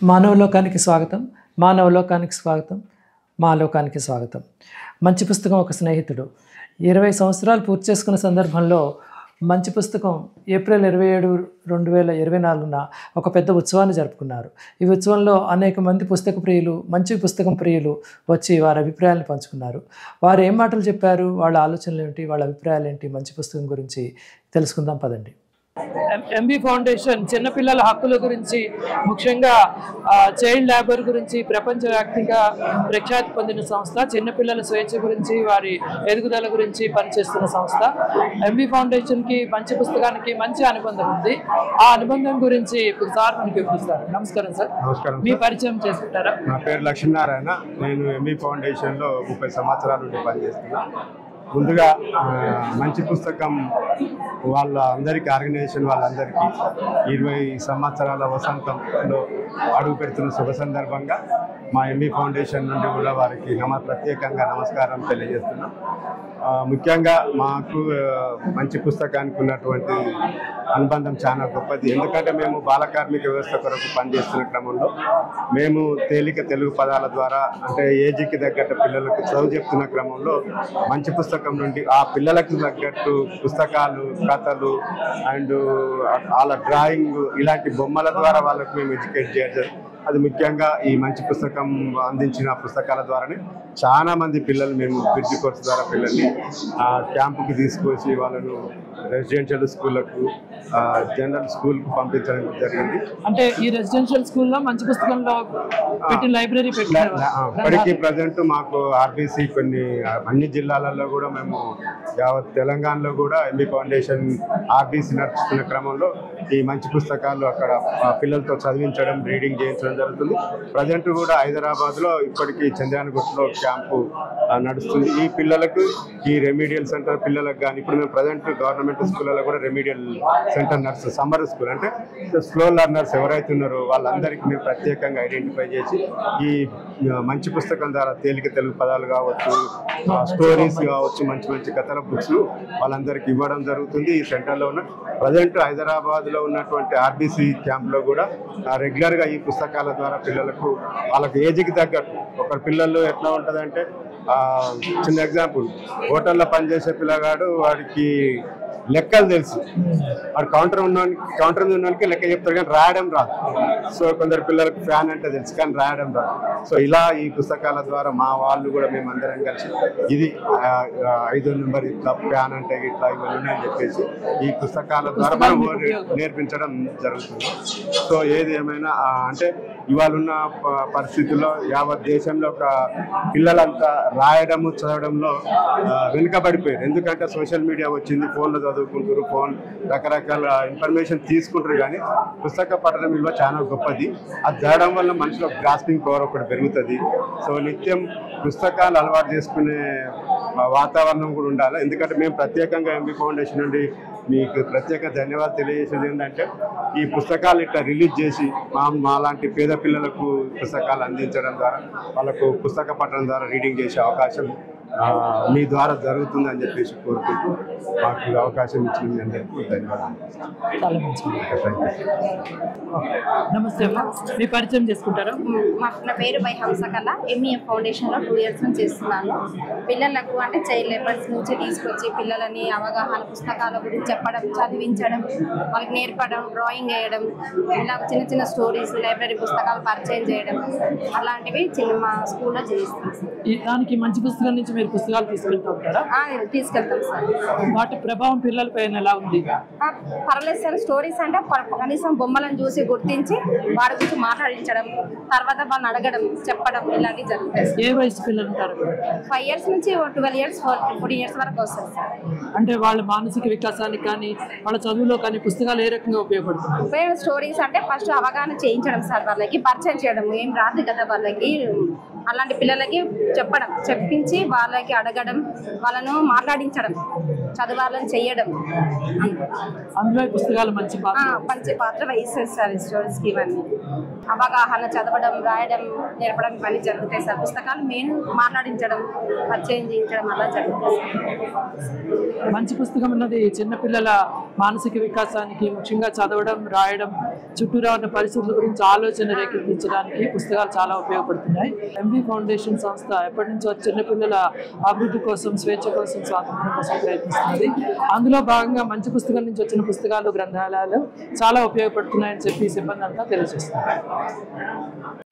మానవలోకానికి స్వాగతం మానవలోకానికి స్వాగతం మా లోకానికి స్వాగతం మంచి పుస్తకం ఒక స్నేహితుడు ఇరవై సంవత్సరాలు పూర్తి చేసుకున్న సందర్భంలో మంచి పుస్తకం ఏప్రిల్ ఇరవై ఏడు రెండు వేల ఇరవై నాలుగున ఒక పెద్ద ఉత్సవాన్ని జరుపుకున్నారు ఈ ఉత్సవంలో అనేక మంది పుస్తక ప్రియులు మంచి పుస్తకం ప్రియులు వచ్చి వారి అభిప్రాయాలను పంచుకున్నారు వారు ఏం మాటలు చెప్పారు వాళ్ళ ఆలోచనలు ఏంటి వాళ్ళ అభిప్రాయాలు ఏంటి మంచి పుస్తకం గురించి తెలుసుకుందాం పదండి ఎంబీ ఫౌండేషన్ చిన్నపిల్లల హక్కుల గురించి ముఖ్యంగా చైల్డ్ లేబర్ గురించి ప్రపంచవ్యాప్తంగా ప్రఖ్యాతి పొందిన సంస్థ చిన్నపిల్లల స్వేచ్ఛ గురించి వారి ఎదుగుదల గురించి పనిచేస్తున్న సంస్థ ఎంబీ ఫౌండేషన్కి మంచి పుస్తకానికి మంచి అనుబంధం ఉంది ఆ అనుబంధం గురించి ఇప్పుడు సార్ మనకి వివరిస్తారు నమస్కారం సార్ నమస్కారం మీ సార్. పరిచయం చేసుకుంటారా నా పేరు లక్ష్మీనారాయణ నేను ఎంఈ ఫౌండేషన్లో ముప్పై సంవత్సరాల నుండి పనిచేస్తున్నా ముందుగా ఆ, మంచి పుస్తకం వాళ్ళ అందరికీ ఆర్గనైజేషన్ వాళ్ళందరికీ ఇరవై సంవత్సరాల వసంతంలో అడుగు పెడుతున్న శుభ సందర్భంగా మా ఎంఈ ఫౌండేషన్ నుండి కూడా వారికి నమ ప్రత్యేకంగా నమస్కారం తెలియజేస్తున్నాం ఆ, ముఖ్యంగా మాకు ఆ, మంచి పుస్తకానికి ఉన్నటువంటి అనుబంధం చాలా గొప్పది ఎందుకంటే మేము బాల కార్మిక వ్యవస్థ కొరకు పనిచేస్తున్న క్రమంలో మేము తేలిక తెలుగు పదాల ద్వారా అంటే ఏజ్కి తగ్గట్టు పిల్లలకు చదువు చెప్తున్న క్రమంలో మంచి పుస్తకం నుండి ఆ పిల్లలకు తగ్గట్టు పుస్తకాలు కథలు అండ్ వాళ్ళ డ్రాయింగ్ ఇలాంటి బొమ్మల ద్వారా వాళ్ళకు మేము ఎడ్యుకేట్ చేయడం అది ముఖ్యంగా ఈ మంచి పుస్తకం అందించిన పుస్తకాల ద్వారానే చాలా మంది పిల్లలు మేము బ్రిడ్జ్ కోర్స్ ద్వారా పిల్లల్ని ఆ క్యాంపుకి తీసుకొచ్చి వాళ్ళను రెసిడెన్షియల్ స్కూళ్ళకు ఆ, జనరల్ స్కూల్కు పంపించడం జరిగింది అంటే ఈ రెసిడెన్షియల్ స్కూల్లో మంచి పుస్తకంలో పెట్టిన లైబ్రరీ పెట్టారు ఆ, ఇప్పటికీ ప్రజెంట్ మాకు ఆర్బీసీ కొన్ని ఆ, అన్ని జిల్లాలలో కూడా మేము యావత్ తెలంగాణలో కూడా ఎంబీ ఫౌండేషన్ ఆర్బీసీ నడుస్తున్న క్రమంలో ఈ మంచి పుస్తకాలు అక్కడ ఆ, పిల్లలతో చదివించడం రీడింగ్ చేయించడం జరుగుతుంది ప్రజెంట్ కూడా హైదరాబాద్లో ఇప్పటికీ చంద్రాయనగుట్టలో క్యాంపు ఆ, నడుస్తుంది ఈ పిల్లలకు ఈ రెమీడియల్ సెంటర్ పిల్లలకు కానీ ఇప్పుడు మేము ప్రజెంట్ గవర్నమెంట్ స్కూళ్ళలో కూడా రెమీడియల్ సెంటర్ నడుస్తుంది సమ్మర్ స్కూల్ అంటే స్లో లర్నర్స్ ఎవరైతే ఉన్నారో వాళ్ళందరికీ మేము ప్రత్యేకంగా ఐడెంటిఫై చేసి ఈ ఆ, మంచి పుస్తకం ద్వారా తేలిక తెలుగు పదాలు కావచ్చు స్టోరీస్ కావచ్చు మంచి మంచి కథల బుక్స్ వాళ్ళందరికీ ఇవ్వడం జరుగుతుంది ఈ సెంటర్లో ఉన్న ప్రజెంట్ హైదరాబాద్లో ఉన్నటువంటి ఆర్బీసీ క్యాంప్లో కూడా రెగ్యులర్గా ఈ పుస్తకాల ద్వారా పిల్లలకు వాళ్ళకి ఏజ్కి తగ్గట్టు ఒక పిల్లలు ఎట్లా ఉంటుందంటే ఆ, చిన్న ఎగ్జాంపుల్ హోటల్లో పనిచేసే పిల్లగాడు వాడికి లెక్కలు తెలుసు వాడు కౌంటర్ ఉన్నవానికి కౌంటర్ మీద ఉన్నవానికి లెక్క చెప్తాడు కానీ రాయడం రాదు సో కొందరు పిల్లలకు ఫ్యాన్ అంటే తెలుసు కానీ రాయడం రాదు సో ఇలా ఈ పుస్తకాల ద్వారా మా వాళ్ళు కూడా మేము అందరం కలిసి ఇది ఆ, ఆ, ఐదో నెంబర్ ఇట్లా ఫ్యాన్ అంటే ఇట్లా ఇవన్నీ ఉన్నాయని చెప్పేసి ఈ పుస్తకాల ద్వారా మనం నేర్పించడం జరుగుతుంది సో ఏది ఏమైనా ఆ, అంటే ఇవాళ ఉన్న ప- పరిస్థితుల్లో యావత్ దేశంలో ఒక పిల్లలంతా రాయడము చదవడంలో ఆ, వెనుకబడిపోయారు ఎందుకంటే సోషల్ మీడియా వచ్చింది ఫోన్లో చదువుకుంటారు ఫోన్ రకరకాల ఇన్ఫర్మేషన్ తీసుకుంటారు కానీ పుస్తక పఠనం విలువ చాలా గొప్పది అది చదవడం వల్ల మనిషిలో గ్రాస్పింగ్ పవర్ ఒకటి పెరుగుతుంది సో నిత్యం పుస్తకాలు అలవాటు చేసుకునే ఆ, వాతావరణం కూడా ఉండాలి ఎందుకంటే మేము ప్రత్యేకంగా ఎంబీ ఫౌండేషన్ నుండి మీకు ప్రత్యేక ధన్యవాదాలు తెలియజేసేది ఏంటంటే ఈ పుస్తకాలు ఇట్లా రిలీజ్ చేసి మా మాలాంటి పేద పిల్లలకు పుస్తకాలు అందించడం ద్వారా వాళ్ళకు పుస్తక పఠనం ద్వారా రీడింగ్ చేసే అవకాశం ఆ, మీ ద్వారా జరుగుతుంది అని చెప్పేసి కోరుకుంటూ మాకు ఈ అవకాశం ఇచ్చిన మీ అందరికీ ధన్యవాదాలు చాలా మంచిది థ్యాంక్ యూ నమస్తే అమ్మా మీ పరిచయం చేసుకుంటారా మా నా పేరు బై హంసకళ ఎంఈఎం ఫౌండేషన్లో టూ ఇయర్స్ నుంచి చేస్తున్నాను పిల్లలకు అంటే చైల్డ్ లేబర్స్ నుంచి తీసుకొచ్చి పిల్లలని అవగాహన పుస్తకాల గురించి చెప్పడం చదివించడం వాళ్ళకి నేర్పడం డ్రాయింగ్ వేయడం ఇలా చిన్న చిన్న స్టోరీస్ లైబ్రరీ పుస్తకాలు పరిచయం చేయడం అలాంటివి చిన్న మా స్కూల్లో చేయిస్తాం సార్ ఈ దానికి మంచి పుస్తకం నుంచి మీరు పుస్తకాలు తీసుకెళ్తూ ఉంటారా ఆ, తీసుకెళ్తాం సార్ వాటి ప్రభావం పిల్లల పైన ఎలా ఉంది ఆ, పర్లేదు సార్ స్టోరీస్ అంటే ప- కనీసం బొమ్మలను చూసి గుర్తించి వాడి గురించి మాట్లాడించడం తర్వాత వాళ్ళని అడగడం చెప్పడం ఇలాంటివి జరుగుతాయి సార్ ఏ వయసు పిల్లలు ఉంటారు ఫైవ్ ఇయర్స్ నుంచి ట్వెల్వ్ ఇయర్స్ ఫోర్టీన్ ఇయర్స్ వరకు వస్తుంది సార్ అంటే వాళ్ళ మానసిక వికాసానికి కానీ వాళ్ళ చదువులో కానీ పుస్తకాలు ఏ రకంగా ఉపయోగపడుతున్నాయి ఉపయోగ స్టోరీస్ అంటే ఫస్ట్ అవగాహన చేయించడం సార్ వాళ్ళకి పరిచయం చేయడం ఏం రాదు కదా వాళ్ళకి అలాంటి పిల్లలకి చెప్పడం చెప్పించి వాళ్ళ వాళ్ళకి అడగడం వాళ్ళను మాట్లాడించడం చదవాలని చెయ్యడం అందులో ఈ పుస్తకాలు మంచి ఆ, పాత్ర మంచి పాత్ర వహిస్తారు స్టోరీస్కి ఇవన్నీ అవగాహన చదవడం రాయడం నేర్పడం ఇవన్నీ జరుగుతాయి సార్ పుస్తకాలు మెయిన్ మాట్లాడించడం పరిచయం చేయించడం అలా జరుగుతుంది మంచి పుస్తకం అన్నది చిన్నపిల్లల మానసిక వికాసానికి ముఖ్యంగా చదవడం రాయడం చుట్టూరా ఉన్న పరిస్థితుల గురించి ఆలోచన రేకెత్తించడానికి పుస్తకాలు చాలా ఉపయోగపడుతున్నాయి ఎంబీ ఫౌండేషన్ సంస్థ ఎప్పటి నుంచో చిన్నపిల్లల అభివృద్ధి కోసం స్వేచ్ఛ కోసం స్వాతంత్రం కోసం ప్రయత్నిస్తుంది అందులో భాగంగా మంచి పుస్తకం నుంచి వచ్చిన పుస్తకాలు గ్రంథాలయాలు చాలా ఉపయోగపడుతున్నాయని చెప్పి ఈ సిబ్బంది అంతా తెలియజేస్తున్నారు